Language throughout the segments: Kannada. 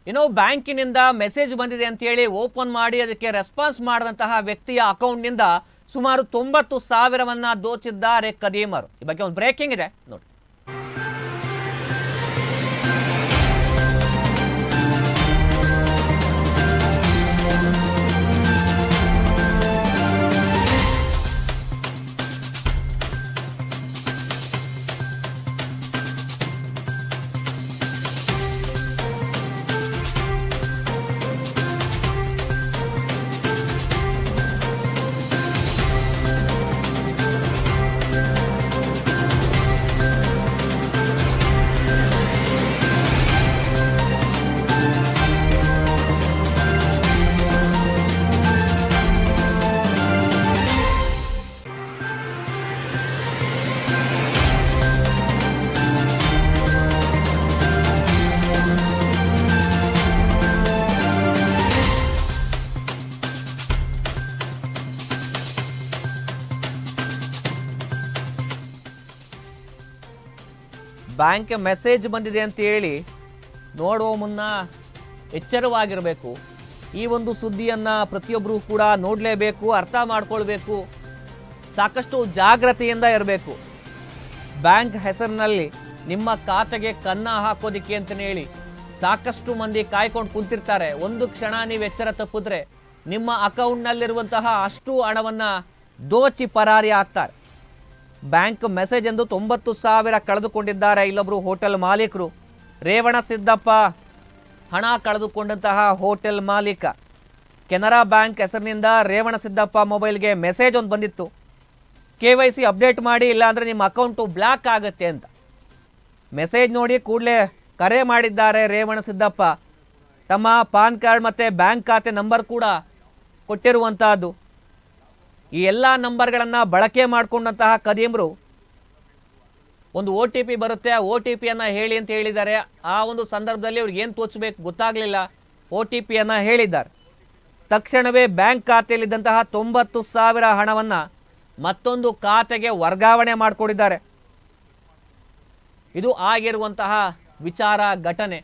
ಏನೋ ಬ್ಯಾಂಕಿನಿಂದ ಮೆಸೇಜ್ ಬಂದಿದೆ ಅಂತೇಳಿ ಓಪನ್ ಮಾಡಿ ಅದಕ್ಕೆ ರೆಸ್ಪಾನ್ಸ್ ಮಾಡಿದಂತಹ ವ್ಯಕ್ತಿಯ ಅಕೌಂಟ್ನಿಂದ ಸುಮಾರು ತೊಂಬತ್ತು ಸಾವಿರವನ್ನ ದೋಚಿದ್ದಾರೆ ಕದೀಮರು ಈ ಬಗ್ಗೆ ಒಂದು ಬ್ರೇಕಿಂಗ್ ಇದೆ ನೋಡಿ ಬ್ಯಾಂಕ್ ಮೆಸೇಜ್ ಬಂದಿದೆ ಅಂತ ಹೇಳಿ ನೋಡುವ ಮುನ್ನ ಎಚ್ಚರವಾಗಿರಬೇಕು ಈ ಒಂದು ಸುದ್ದಿಯನ್ನು ಪ್ರತಿಯೊಬ್ಬರೂ ಕೂಡ ನೋಡಲೇಬೇಕು ಅರ್ಥ ಮಾಡ್ಕೊಳ್ಬೇಕು ಸಾಕಷ್ಟು ಜಾಗ್ರತೆಯಿಂದ ಇರಬೇಕು ಬ್ಯಾಂಕ್ ಹೆಸರಿನಲ್ಲಿ ನಿಮ್ಮ ಖಾತೆಗೆ ಕನ್ನ ಹಾಕೋದಿಕ್ಕೆ ಅಂತಲೇ ಹೇಳಿ ಸಾಕಷ್ಟು ಮಂದಿ ಕಾಯ್ಕೊಂಡು ಕುಂತಿರ್ತಾರೆ ಒಂದು ಕ್ಷಣ ನೀವು ಎಚ್ಚರ ತಪ್ಪಿದ್ರೆ ನಿಮ್ಮ ಅಕೌಂಟ್ನಲ್ಲಿರುವಂತಹ ಅಷ್ಟು ಹಣವನ್ನು ದೋಚಿ ಪರಾರಿ ಆಗ್ತಾರೆ ಬ್ಯಾಂಕ್ ಮೆಸೇಜ್ ಎಂದು ತೊಂಬತ್ತು ಸಾವಿರ ಕಳೆದುಕೊಂಡಿದ್ದಾರೆ ಇಲ್ಲೊಬ್ಬರು ಹೋಟೆಲ್ ಮಾಲೀಕರು ರೇವಣ ಸಿದ್ದಪ್ಪ ಹಣ ಕಳೆದುಕೊಂಡಂತಹ ಹೋಟೆಲ್ ಮಾಲೀಕ ಕೆನರಾ ಬ್ಯಾಂಕ್ ಹೆಸರಿನಿಂದ ರೇವಣ ಸಿದ್ದಪ್ಪ ಮೊಬೈಲ್ಗೆ ಮೆಸೇಜ್ ಒಂದು ಬಂದಿತ್ತು ಕೆ ವೈ ಸಿ ಅಪ್ಡೇಟ್ ಮಾಡಿ ಇಲ್ಲಾಂದರೆ ನಿಮ್ಮ ಅಕೌಂಟು ಬ್ಲಾಕ್ ಆಗುತ್ತೆ ಅಂತ ಮೆಸೇಜ್ ನೋಡಿ ಕೂಡಲೇ ಕರೆ ಮಾಡಿದ್ದಾರೆ ರೇವಣ ಸಿದ್ದಪ್ಪ ತಮ್ಮ ಪಾನ್ ಕಾರ್ಡ್ ಮತ್ತು ಬ್ಯಾಂಕ್ ಖಾತೆ ನಂಬರ್ ಕೂಡ ಕೊಟ್ಟಿರುವಂತಹದ್ದು ಈ ಎಲ್ಲ ನಂಬರ್ಗಳನ್ನು ಬಳಕೆ ಮಾಡಿಕೊಂಡಂತಹ ಕದೀಮ್ರು ಒಂದು ಒ ಟಿ ಪಿ ಬರುತ್ತೆ ಆ ಒ ಟಿ ಪಿಯನ್ನು ಹೇಳಿ ಅಂತ ಹೇಳಿದ್ದಾರೆ ಆ ಒಂದು ಸಂದರ್ಭದಲ್ಲಿ ಅವ್ರಿಗೆ ಏನು ತೋಚಬೇಕು ಗೊತ್ತಾಗಲಿಲ್ಲ ಒ ಟಿ ಪಿಯನ್ನು ಹೇಳಿದ್ದಾರೆ ತಕ್ಷಣವೇ ಬ್ಯಾಂಕ್ ಖಾತೆಯಲ್ಲಿದ್ದಂತಹ ತೊಂಬತ್ತು ಸಾವಿರ ಹಣವನ್ನು ಮತ್ತೊಂದು ಖಾತೆಗೆ ವರ್ಗಾವಣೆ ಮಾಡಿಕೊಂಡಿದ್ದಾರೆ ಇದು ಆಗಿರುವಂತಹ ವಿಚಾರ ಘಟನೆ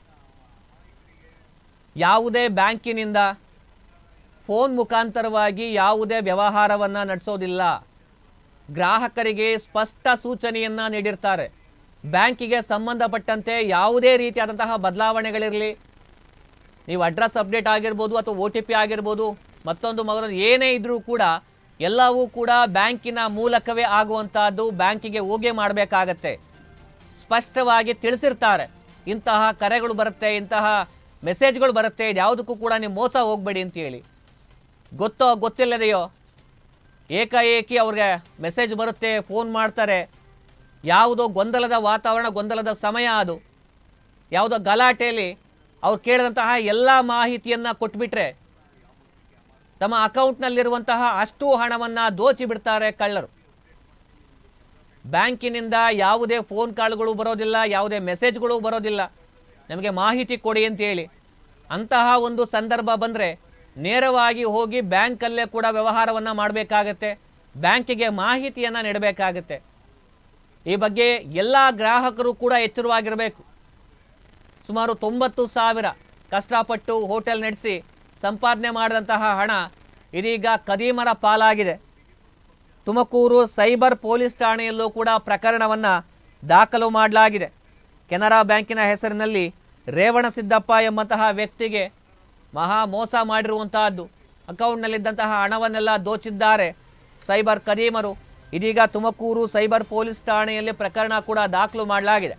ಯಾವುದೇ ಬ್ಯಾಂಕಿನಿಂದ ಫೋನ್ ಮುಖಾಂತರವಾಗಿ ಯಾವುದೇ ವ್ಯವಹಾರವನ್ನು ನಡೆಸೋದಿಲ್ಲ ಗ್ರಾಹಕರಿಗೆ ಸ್ಪಷ್ಟ ಸೂಚನೆಯನ್ನು ನೀಡಿರ್ತಾರೆ ಬ್ಯಾಂಕಿಗೆ ಸಂಬಂಧಪಟ್ಟಂತೆ ಯಾವುದೇ ರೀತಿಯಾದಂತಹ ಬದಲಾವಣೆಗಳಿರಲಿ ನೀವು ಅಡ್ರೆಸ್ ಅಪ್ಡೇಟ್ ಆಗಿರ್ಬೋದು ಅಥವಾ ಒ ಟಿ ಪಿ ಆಗಿರ್ಬೋದು ಮತ್ತೊಂದು ಮಗದೊಂದು ಏನೇ ಇದ್ರೂ ಕೂಡ ಎಲ್ಲವೂ ಕೂಡ ಬ್ಯಾಂಕಿನ ಮೂಲಕವೇ ಆಗುವಂತಹದ್ದು ಬ್ಯಾಂಕಿಗೆ ಹೋಗೇ ಮಾಡಬೇಕಾಗತ್ತೆ ಸ್ಪಷ್ಟವಾಗಿ ತಿಳಿಸಿರ್ತಾರೆ ಇಂತಹ ಕರೆಗಳು ಬರುತ್ತೆ ಇಂತಹ ಮೆಸೇಜ್ಗಳು ಬರುತ್ತೆ ಯಾವುದಕ್ಕೂ ಕೂಡ ನೀವು ಮೋಸ ಹೋಗಬೇಡಿ ಅಂತ ಹೇಳಿ ಗೊತ್ತೋ ಗೊತ್ತಿಲ್ಲದೆಯೋ ಏಕಾಏಕಿ ಅವ್ರಿಗೆ ಮೆಸೇಜ್ ಬರುತ್ತೆ ಫೋನ್ ಮಾಡ್ತಾರೆ ಯಾವುದೋ ಗೊಂದಲದ ವಾತಾವರಣ ಗೊಂದಲದ ಸಮಯ ಅದು ಯಾವುದೋ ಗಲಾಟೆಯಲ್ಲಿ ಅವ್ರು ಕೇಳಿದಂತಹ ಎಲ್ಲ ಮಾಹಿತಿಯನ್ನು ಕೊಟ್ಬಿಟ್ರೆ ತಮ್ಮ ಅಕೌಂಟ್ನಲ್ಲಿರುವಂತಹ ಅಷ್ಟು ಹಣವನ್ನು ದೋಚಿ ಬಿಡ್ತಾರೆ ಕಳ್ಳರು ಬ್ಯಾಂಕಿನಿಂದ ಯಾವುದೇ ಫೋನ್ ಕಾಲ್ಗಳು ಬರೋದಿಲ್ಲ ಯಾವುದೇ ಮೆಸೇಜ್ಗಳು ಬರೋದಿಲ್ಲ ನಮಗೆ ಮಾಹಿತಿ ಕೊಡಿ ಅಂತ ಹೇಳಿ ಅಂತಹ ಒಂದು ಸಂದರ್ಭ ಬಂದರೆ ನೇರವಾಗಿ ಹೋಗಿ ಬ್ಯಾಂಕಲ್ಲೇ ಕೂಡ ವ್ಯವಹಾರವನ್ನು ಮಾಡಬೇಕಾಗತ್ತೆ ಬ್ಯಾಂಕಿಗೆ ಮಾಹಿತಿಯನ್ನು ನೀಡಬೇಕಾಗತ್ತೆ ಈ ಬಗ್ಗೆ ಎಲ್ಲ ಗ್ರಾಹಕರು ಕೂಡ ಎಚ್ಚರವಾಗಿರಬೇಕು ಸುಮಾರು ತೊಂಬತ್ತು ಸಾವಿರ ಕಷ್ಟಪಟ್ಟು ಹೋಟೆಲ್ ನಡೆಸಿ ಸಂಪಾದನೆ ಮಾಡಿದಂತಹ ಹಣ ಇದೀಗ ಕದೀಮರ ಪಾಲಾಗಿದೆ ತುಮಕೂರು ಸೈಬರ್ ಪೊಲೀಸ್ ಠಾಣೆಯಲ್ಲೂ ಕೂಡ ಪ್ರಕರಣವನ್ನು ದಾಖಲು ಮಾಡಲಾಗಿದೆ ಕೆನರಾ ಬ್ಯಾಂಕಿನ ಹೆಸರಿನಲ್ಲಿ ರೇವಣಸಿದ್ದಪ್ಪ ಎಂಬಂತಹ ವ್ಯಕ್ತಿಗೆ ಮಹಾ ಮೋಸ ಮಾಡಿರುವಂತಹದ್ದು ಅಕೌಂಟ್ನಲ್ಲಿದ್ದಂತಹ ಹಣವನ್ನೆಲ್ಲ ದೋಚಿದ್ದಾರೆ ಸೈಬರ್ ಕದೀಮರು ಇದೀಗ ತುಮಕೂರು ಸೈಬರ್ ಪೊಲೀಸ್ ಠಾಣೆಯಲ್ಲಿ ಪ್ರಕರಣ ಕೂಡ ದಾಖಲು ಮಾಡಲಾಗಿದೆ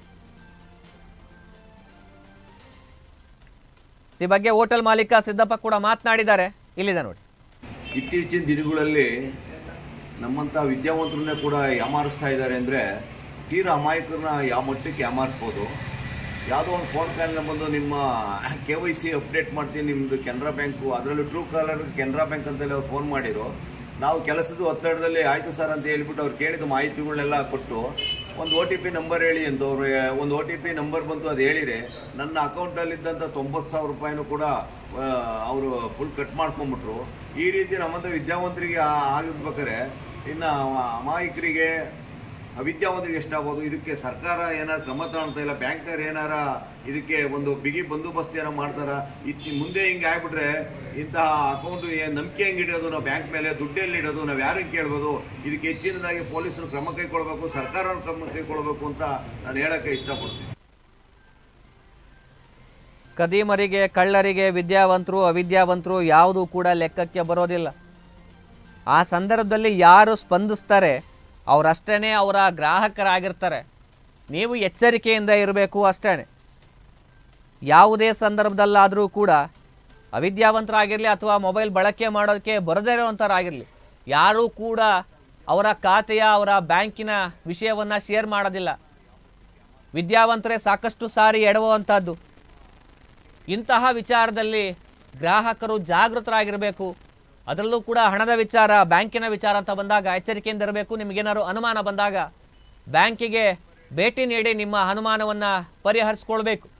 ಈ ಬಗ್ಗೆ ಹೋಟೆಲ್ ಮಾಲೀಕ ಸಿದ್ದಪ್ಪ ಕೂಡ ಮಾತನಾಡಿದ್ದಾರೆ ಇಲ್ಲಿದೆ ನೋಡಿ ಇತ್ತೀಚಿನ ದಿನಗಳಲ್ಲಿ ನಮ್ಮಂಥ ವಿದ್ಯಾವಂತರನ್ನೇ ಕೂಡ ಯಾಮಾರಿಸ್ತಾ ಇದ್ದಾರೆ ಅಂದರೆ ತೀರಾ ಅಮಾಯಕರನ್ನ ಯಾವ ಮಟ್ಟಕ್ಕೆ ಯಾಮಾರಿಸ್ಬೋದು ಯಾವುದೋ ಒಂದು ಫೋನ್ ಕಾಲ್ನ ಬಂದು ನಿಮ್ಮ ಕೆ ವೈ ಸಿ ಅಪ್ಡೇಟ್ ಮಾಡ್ತೀನಿ ನಿಮ್ಮದು ಕೆನರಾ ಬ್ಯಾಂಕು ಅದರಲ್ಲೂ ಟ್ರೂ ಕಾಲರ್ ಕೆನರಾ ಬ್ಯಾಂಕ್ ಅಂತೇಳಿ ಅವ್ರು ಫೋನ್ ಮಾಡಿದ್ರು ನಾವು ಕೆಲಸದ ಒತ್ತಡದಲ್ಲಿ ಆಯಿತು ಸರ್ ಅಂತ ಹೇಳ್ಬಿಟ್ಟು ಅವ್ರು ಕೇಳಿದ ಮಾಹಿತಿಗಳನ್ನೆಲ್ಲ ಕೊಟ್ಟು ಒಂದು ಒ ಟಿ ಪಿ ನಂಬರ್ ಹೇಳಿ ಅಂತ ಅವರು ಒಂದು ಒ ಟಿ ಪಿ ನಂಬರ್ ಬಂತು ಅದು ಹೇಳಿರಿ ನನ್ನ ಅಕೌಂಟಲ್ಲಿದ್ದಂಥ ತೊಂಬತ್ತು ಸಾವಿರ ರೂಪಾಯಿನೂ ಕೂಡ ಅವರು ಫುಲ್ ಕಟ್ ಮಾಡ್ಕೊಂಬಿಟ್ರು ಈ ರೀತಿ ನಮ್ಮಂಥ ವಿದ್ಯಾವಂತರಿಗೆ ಆ- ಆಗಿರ್ಬೇಕಾದ್ರೆ ಇನ್ನು ಅಮಾಯಕರಿಗೆ ಅವಿದ್ಯಾವಂತರಿಗೆ ಎಷ್ಟಾಗ್ಬೋದು ಇದಕ್ಕೆ ಸರ್ಕಾರ ಏನಾರು ಕ್ರಮ ತಗೊಳ್ತಾ ಇಲ್ಲ ಬ್ಯಾಂಕ್ನವ್ರು ಏನಾರ ಇದಕ್ಕೆ ಒಂದು ಬಿಗಿ ಬಂದೋಬಸ್ತ್ ಏನೋ ಮಾಡ್ತಾರ ಇತ್ ಮುಂದೆ ಹಿಂಗೆ ಆಗ್ಬಿಟ್ರೆ ಇಂತಹ ಅಕೌಂಟ್ ನಂಬಿಕೆ ಹೆಂಗೆ ಇಡೋದು ನಾವು ಬ್ಯಾಂಕ್ ಮೇಲೆ ದುಡ್ಡು ಎಲ್ಲಿ ಇಡೋದು ನಾವು ಯಾರಿಗೆ ಕೇಳ್ಬೋದು ಇದಕ್ಕೆ ಹೆಚ್ಚಿನದಾಗಿ ಪೊಲೀಸರು ಕ್ರಮ ಕೈಗೊಳ್ಬೇಕು ಸರ್ಕಾರ ಕ್ರಮ ಕೈಗೊಳ್ಬೇಕು ಅಂತ ನಾನು ಹೇಳಕ್ಕೆ ಇಷ್ಟಪಡ್ತೀನಿ ಕದೀಮರಿಗೆ ಕಳ್ಳರಿಗೆ ವಿದ್ಯಾವಂತರು ಅವಿದ್ಯಾವಂತರು ಯಾವುದೂ ಕೂಡ ಲೆಕ್ಕಕ್ಕೆ ಬರೋದಿಲ್ಲ ಆ ಸಂದರ್ಭದಲ್ಲಿ ಯಾರು ಸ್ಪಂದಿಸ್ತಾರೆ ಅವರಷ್ಟೇ ಅವರ ಗ್ರಾಹಕರಾಗಿರ್ತಾರೆ ನೀವು ಎಚ್ಚರಿಕೆಯಿಂದ ಇರಬೇಕು ಅಷ್ಟೇ ಯಾವುದೇ ಸಂದರ್ಭದಲ್ಲಾದರೂ ಕೂಡ ಅವಿದ್ಯಾವಂತರಾಗಿರಲಿ ಅಥವಾ ಮೊಬೈಲ್ ಬಳಕೆ ಮಾಡೋದಕ್ಕೆ ಬರದೇ ಇರೋವಂಥವ್ರಾಗಿರಲಿ ಯಾರೂ ಕೂಡ ಅವರ ಖಾತೆಯ ಅವರ ಬ್ಯಾಂಕಿನ ವಿಷಯವನ್ನು ಶೇರ್ ಮಾಡೋದಿಲ್ಲ ವಿದ್ಯಾವಂತರೇ ಸಾಕಷ್ಟು ಸಾರಿ ಎಡವುವಂಥದ್ದು ಇಂತಹ ವಿಚಾರದಲ್ಲಿ ಗ್ರಾಹಕರು ಜಾಗೃತರಾಗಿರಬೇಕು ಅದರಲ್ಲೂ ಕೂಡ ಹಣದ ವಿಚಾರ ಬ್ಯಾಂಕಿನ ವಿಚಾರ ಅಂತ ಬಂದಾಗ ಎಚ್ಚರಿಕೆಯಿಂದ ಇರಬೇಕು ನಿಮಗೇನಾದ್ರು ಅನುಮಾನ ಬಂದಾಗ ಬ್ಯಾಂಕಿಗೆ ಭೇಟಿ ನೀಡಿ ನಿಮ್ಮ ಅನುಮಾನವನ್ನು ಪರಿಹರಿಸ್ಕೊಳ್ಬೇಕು